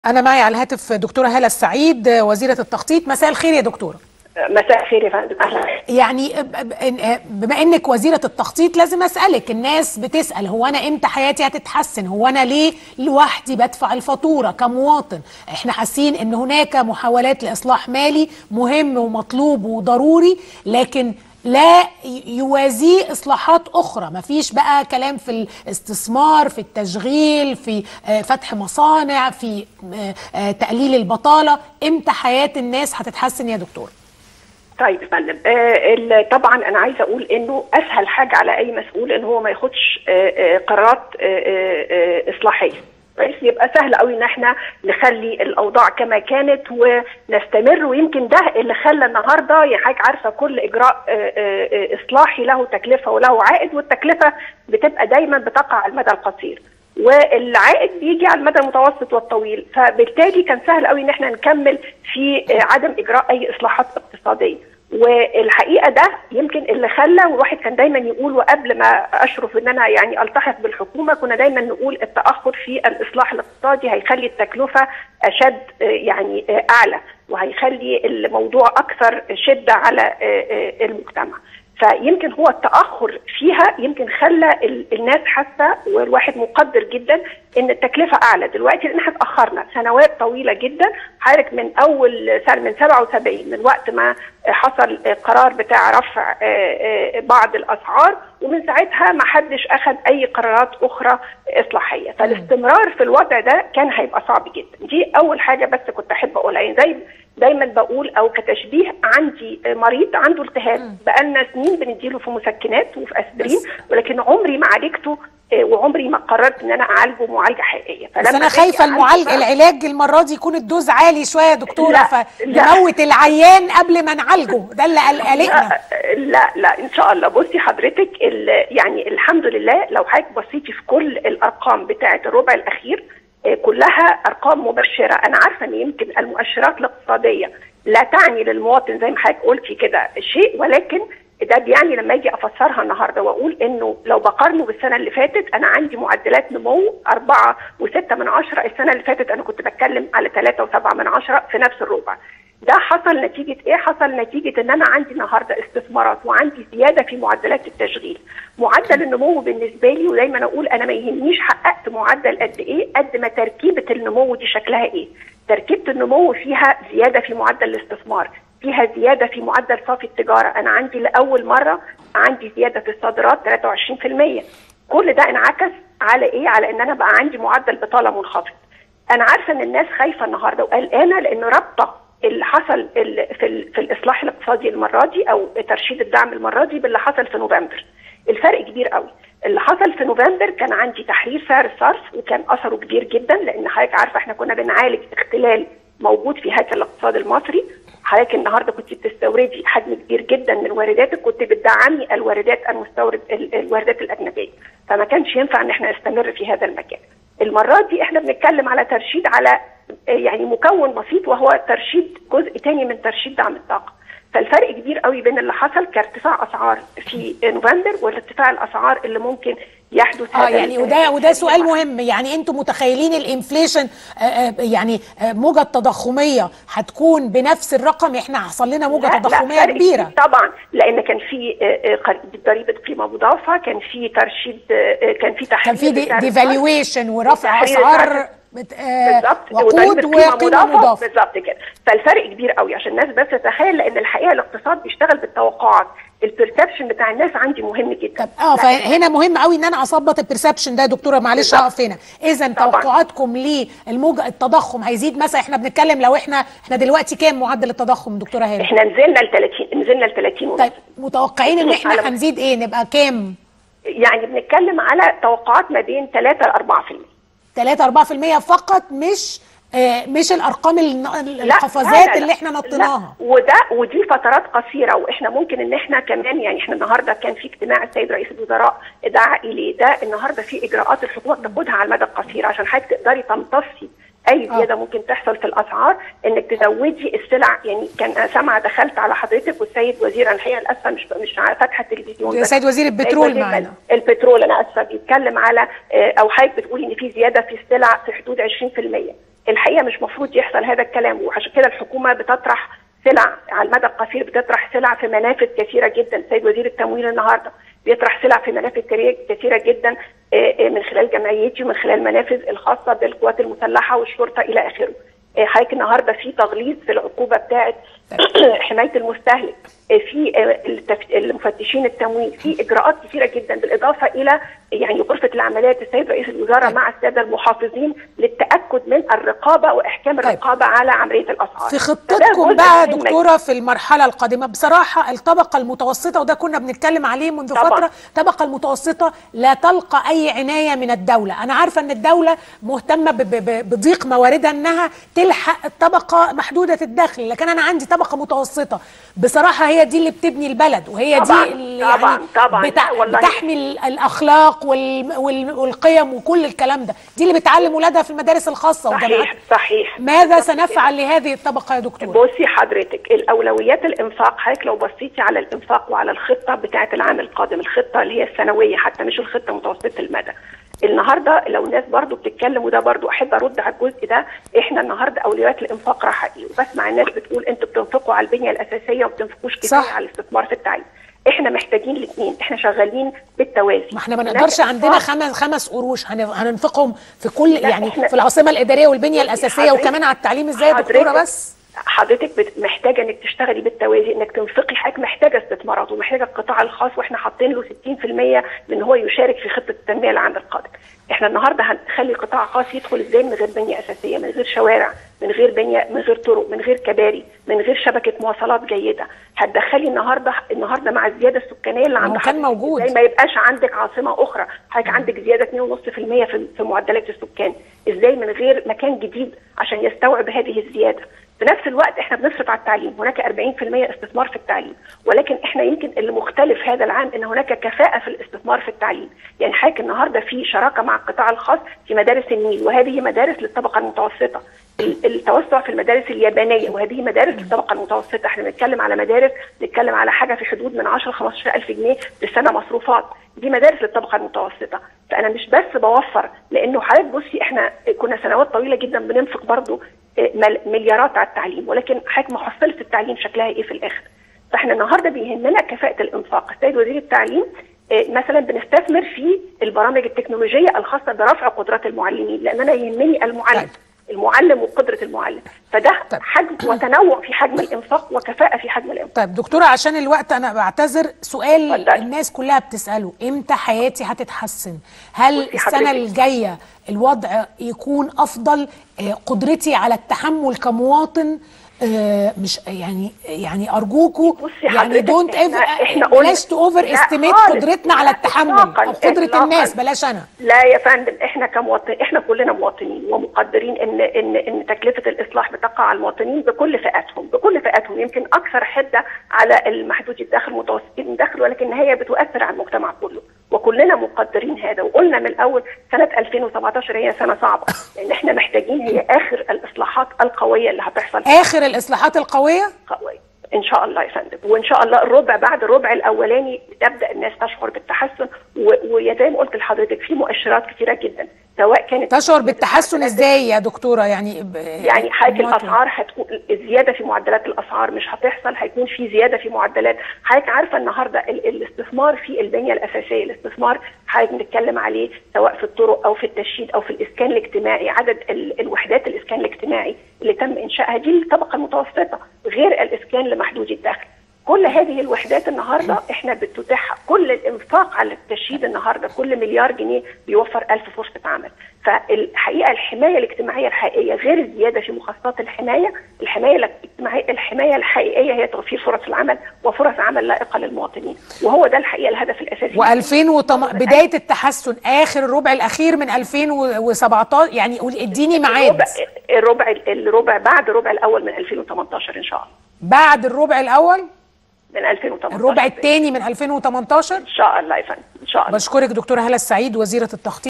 أنا معي على الهاتف دكتورة هالة السعيد وزيرة التخطيط مساء الخير يا دكتورة مساء الخير يا فندم اهلا يعني بما انك وزيره التخطيط لازم اسالك الناس بتسال هو انا امتى حياتي هتتحسن هو انا ليه لوحدي بدفع الفاتوره كمواطن احنا حاسين ان هناك محاولات لاصلاح مالي مهم ومطلوب وضروري لكن لا يوازيه اصلاحات اخرى مفيش بقى كلام في الاستثمار في التشغيل في فتح مصانع في تقليل البطاله امتى حياه الناس هتتحسن يا دكتور طيب يا فندم آه طبعا انا عايزه اقول انه اسهل حاجه على اي مسؤول ان هو ما ياخدش آه آه قرارات اصلاحيه كويس يبقى سهل قوي ان احنا نخلي الاوضاع كما كانت ونستمر ويمكن ده اللي خلى النهارده يا حضرتك عارفه كل اجراء اصلاحي له تكلفه وله عائد والتكلفه بتبقى دايما بتقع على المدى القصير والعائد بيجي على المدى المتوسط والطويل فبالتالي كان سهل قوي ان احنا نكمل في عدم اجراء اي اصلاحات اقتصاديه والحقيقه ده يمكن اللي خلى والواحد كان دايما يقول وقبل ما اشرف ان انا يعني التحق بالحكومه كنا دايما نقول التاخر في الاصلاح الاقتصادي هيخلي التكلفه اشد يعني اعلى وهيخلي الموضوع اكثر شده على المجتمع. فيمكن هو التاخر فيها يمكن خلى الناس حاسه والواحد مقدر جدا ان التكلفه اعلى دلوقتي لان احنا اتاخرنا سنوات طويله جدا حضرتك من اول سنه من 77 من وقت ما حصل قرار بتاع رفع بعض الاسعار ومن ساعتها ما حدش اخذ اي قرارات اخرى اصلاحيه فالاستمرار في الوضع ده كان هيبقى صعب جدا دي اول حاجه بس كنت احب اقولها يعني زي دايما بقول او كتشبيه عندي مريض عنده التهاب بقالنا سنين بنديله في مسكنات وفي اسبرين ولكن عمري ما عالجته وعمري ما قررت ان انا اعالجه معالجه حقيقيه بس انا خايفه المعالج العلاج المره دي يكون الدوز عالي شويه يا دكتوره فنموت العيان قبل ما نعالجه ده اللي قلقنا لا لا ان شاء الله بصي حضرتك يعني الحمد لله لو حضرتك بصيتي في كل الارقام بتاعه الربع الاخير كلها ارقام مبشره انا عارفه ان يمكن المؤشرات الاقتصاديه لا تعني للمواطن زي ما حضرتك قلتي كده شيء ولكن ده بيعني لما اجي افسرها النهارده واقول انه لو بقارنه بالسنه اللي فاتت انا عندي معدلات نمو 4 و6 من عشرة السنه اللي فاتت انا كنت بتكلم على 3 و7 من عشرة في نفس الربع ده حصل نتيجة ايه؟ حصل نتيجة ان انا عندي النهارده استثمارات وعندي زيادة في معدلات التشغيل. معدل النمو بالنسبة لي ودايما اقول انا ما يهمنيش حققت معدل قد ايه قد ما تركيبة النمو دي شكلها ايه؟ تركيبة النمو فيها زيادة في معدل الاستثمار، فيها زيادة في معدل صافي التجارة، انا عندي لأول مرة عندي زيادة في الصادرات 23%. كل ده انعكس على ايه؟ على ان انا بقى عندي معدل بطالة منخفض. انا عارفة ان الناس خايفة النهارده وقلقانة لان رابطة اللي حصل في في الاصلاح الاقتصادي المره دي او ترشيد الدعم المره دي باللي حصل في نوفمبر. الفرق كبير قوي. اللي حصل في نوفمبر كان عندي تحرير سعر الصرف وكان اثره كبير جدا لان حضرتك عارفه احنا كنا بنعالج اختلال موجود في هيكل الاقتصاد المصري. حضرتك النهارده كنت بتستوردي حجم كبير جدا من وارداتك كنت بتدعمي الواردات المستورد الواردات الاجنبيه. فما كانش ينفع ان احنا نستمر في هذا المكان. المره دي احنا بنتكلم على ترشيد على يعني مكون بسيط وهو ترشيد جزء تاني من ترشيد دعم الطاقه فالفرق كبير قوي بين اللي حصل كارتفاع اسعار في نوفمبر وارتفاع الاسعار اللي ممكن يحدث اه يعني وده وده سؤال مهم يعني انتم متخيلين الانفليشن يعني موجه تضخميه هتكون بنفس الرقم احنا حصل لنا موجه لا تضخميه لا كبيره طبعا لان كان في ضريبه قيمه مضافه كان في ترشيد كان في تحرير كان في ديفالويشن ورفع اسعار بالظبط وقود وقيمه مضافه بالظبط كده فالفرق كبير قوي عشان الناس بس تتخيل لان الحقيقه الاقتصاد بيشتغل بالتوقعات البرسبشن بتاع الناس عندي مهم جدا طب اه فهنا مهم قوي ان انا اظبط البرسبشن ده يا دكتوره معلش اقف هنا اذا توقعاتكم للموجه التضخم هيزيد مثلا احنا بنتكلم لو احنا احنا دلوقتي كام معدل التضخم دكتوره هاني احنا نزلنا ل 30 نزلنا ل 30 ونص طيب متوقعين ان احنا هنزيد ايه نبقى كام يعني بنتكلم على توقعات ما بين 3 ل 4% 3 4% فقط مش آه مش الارقام القفزات اللي احنا نطيناها وده ودي فترات قصيره واحنا ممكن ان احنا كمان يعني احنا النهارده كان في اجتماع السيد رئيس الوزراء دعا اليه ده النهارده في اجراءات الحكومه بتاخدها على المدى القصير عشان حضرتك تقدري تمتصي اي زياده ممكن تحصل في الاسعار انك تزودي السلع يعني كان سامعه دخلت على حضرتك والسيد وزير انا الحقيقه للاسف مش مش فاتحه التلفزيون السيد وزير البترول معانا البترول انا اسفه بيتكلم على او حضرتك بتقولي ان في زياده في السلع في حدود 20% الحقيقه مش مفروض يحصل هذا الكلام وعشان كده الحكومه بتطرح سلع على المدى القصير بتطرح سلع في منافذ كثيره جدا السيد وزير التموين النهارده بيطرح سلع في منافذ كثيره جدا من خلال جمعيتي ومن خلال المنافذ الخاصه بالقوات المسلحه والشرطه الى اخره حضرتك النهارده في تغليظ في العقوبه بتاعه حمايه المستهلك في المفتشين التموين في اجراءات كثيره جدا بالاضافه الى يعني غرفه العمليات السيد رئيس الوزراء مع الساده المحافظين للتاكد من الرقابه واحكام الرقابه على عمليه الاسعار في خطتكم بقى دكتوره في المرحله القادمه بصراحه الطبقه المتوسطه وده كنا بنتكلم عليه منذ طبعا. فتره الطبقه المتوسطه لا تلقى اي عنايه من الدوله انا عارفه ان الدوله مهتمه بضيق مواردها انها تلحق الطبقه محدوده الدخل لكن انا عندي طبقه متوسطه بصراحه هي دي اللي بتبني البلد وهي طبعًا دي اللي طبعًا يعني طبعًا بتع... والله. بتحمي الاخلاق وال... وال... والقيم وكل الكلام ده دي اللي بتعلم ولادها في المدارس الخاصه والجامعات صحيح صحيح ماذا سنفعل لهذه الطبقه يا دكتور بصي حضرتك الاولويات الانفاق حضرتك لو بصيتي على الانفاق وعلى الخطه بتاعه العام القادم الخطه اللي هي السنويه حتى مش الخطه متوسطه المدى النهارده لو الناس برضو بتتكلم وده برضو احب ارد على الجزء ده احنا النهارده اولويات الانفاق راحه ايه وبسمع الناس بتقول انتوا بتنفقوا على البنيه الاساسيه وما بتنفقوش كتير صح. على الاستثمار في التعليم احنا محتاجين الاثنين احنا شغالين بالتوازي ما احنا ما نقدرش عندنا خمس خمس قروش هن- هننفقهم في كل لا، يعني إحنا- في العاصمه الاداريه والبنيه الاساسيه حضرتك- وكمان على التعليم ازاي يا دكتوره حضرتك- بس حضرتك بت- محتاجه انك تشتغلي بالتوازي انك تنفقي حضرتك محتاجه استثمارات ومحتاجه القطاع الخاص واحنا حاطين له 60% من هو يشارك في خطه التنميه العام القادم. احنا النهارده هنخلي قطاع خاص يدخل ازاي من غير بنيه اساسيه، من غير شوارع، من غير بنيه من غير طرق، من غير كباري، من غير شبكه مواصلات جيده. هتدخلي النهارده النهارده مع الزياده السكانيه اللي ما هو عند كان حضرتك، موجود. ازاي ما يبقاش عندك عاصمه اخرى، حضرتك عندك زياده 2.5% في في معدلات السكان، ازاي من غير مكان جديد عشان يستوعب هذه الزياده. في نفس الوقت احنا بنصرف على التعليم هناك 40% استثمار في التعليم ولكن احنا يمكن اللي مختلف هذا العام ان هناك كفاءه في الاستثمار في التعليم يعني حضرتك النهارده في شراكه مع القطاع الخاص في مدارس النيل وهذه مدارس للطبقه المتوسطه ال- التوسع في المدارس اليابانيه وهذه مدارس للطبقه المتوسطه احنا بنتكلم على مدارس بنتكلم على حاجه في حدود من 10 ل 15 الف جنيه في السنه مصروفات دي مدارس للطبقه المتوسطه فانا مش بس بوفر لانه حضرتك بصي احنا كنا سنوات طويله جدا بننفق برضو مل- مليارات على التعليم ولكن حضرتك محصله التعليم شكلها ايه في الاخر فاحنا النهارده بيهمنا كفاءه الانفاق السيد وزير التعليم آه، مثلا بنستثمر في البرامج التكنولوجيه الخاصه برفع قدرات المعلمين لان انا يهمني المعلم طيب. المعلم وقدره المعلم فده طيب. حجم وتنوع في حجم الانفاق وكفاءه في حجم الانفاق طيب دكتوره عشان الوقت انا بعتذر سؤال اتفضلي. الناس كلها بتساله امتى حياتي هتتحسن هل بصي السنه حضرتك. الجايه الوضع يكون افضل آه، قدرتي على التحمل كمواطن آه، مش يعني يعني ارجوكوا بصي يعني حضرتك دونت إحنا- إحنا قلنا- بلاش تو اوفر لا استيميت خالص، قدرتنا على لا التحمل إطلاقاً، او قدره إطلاقاً. الناس بلاش انا لا يا فندم احنا كمواطنين احنا كلنا مواطنين ومقدرين ان ان ان تكلفه الاصلاح بتقع على المواطنين بكل فئاتهم بكل فئاتهم يمكن اكثر حده على المحدود الدخل متوسطين الدخل ولكن هي بتؤثر على المجتمع كله وكلنا مقدرين هذا وقلنا من الاول سنه 2017 هي سنه صعبه لان احنا محتاجين هي اخر الاصلاحات القويه اللي هتحصل اخر الاصلاحات القويه قوية ان شاء الله يا فندم وان شاء الله الربع بعد الربع الاولاني تبدا الناس تشعر بالتحسن و- وزي ما قلت لحضرتك في مؤشرات كثيره جدا سواء كانت تشعر بالتحسن ازاي يا دكتوره يعني ب- يعني حاجه المواطن. الاسعار هتكون الزياده في معدلات الاسعار مش هتحصل هيكون في زياده في معدلات حضرتك عارفه النهارده ال- الاستثمار في البنيه الاساسيه الاستثمار حضرتك بنتكلم عليه سواء في الطرق او في التشييد او في الاسكان الاجتماعي عدد ال- الوحدات الاسكان الاجتماعي اللي تم انشائها دي للطبقه المتوسطه غير الاسكان لمحدود الدخل كل هذه الوحدات النهارده احنا بتتيح كل الانفاق على التشييد النهارده كل مليار جنيه بيوفر ألف فرصه عمل فالحقيقه الحمايه الاجتماعيه الحقيقيه غير الزياده في مخصصات الحمايه الحمايه الاجتماعيه الحمايه الحقيقيه هي توفير فرص العمل وفرص عمل لائقه للمواطنين وهو ده الحقيقه الهدف الاساسي و2000 وطم... بدايه التحسن اخر الربع الاخير من 2017 يعني قولي- اديني ميعاد الربع الربع الربع بعد الربع الاول من 2018 ان شاء الله بعد الربع الاول من 2018 الربع الثاني من 2018 ان شاء الله يا فندم ان شاء الله بشكرك دكتوره هلا السعيد وزيره التخطيط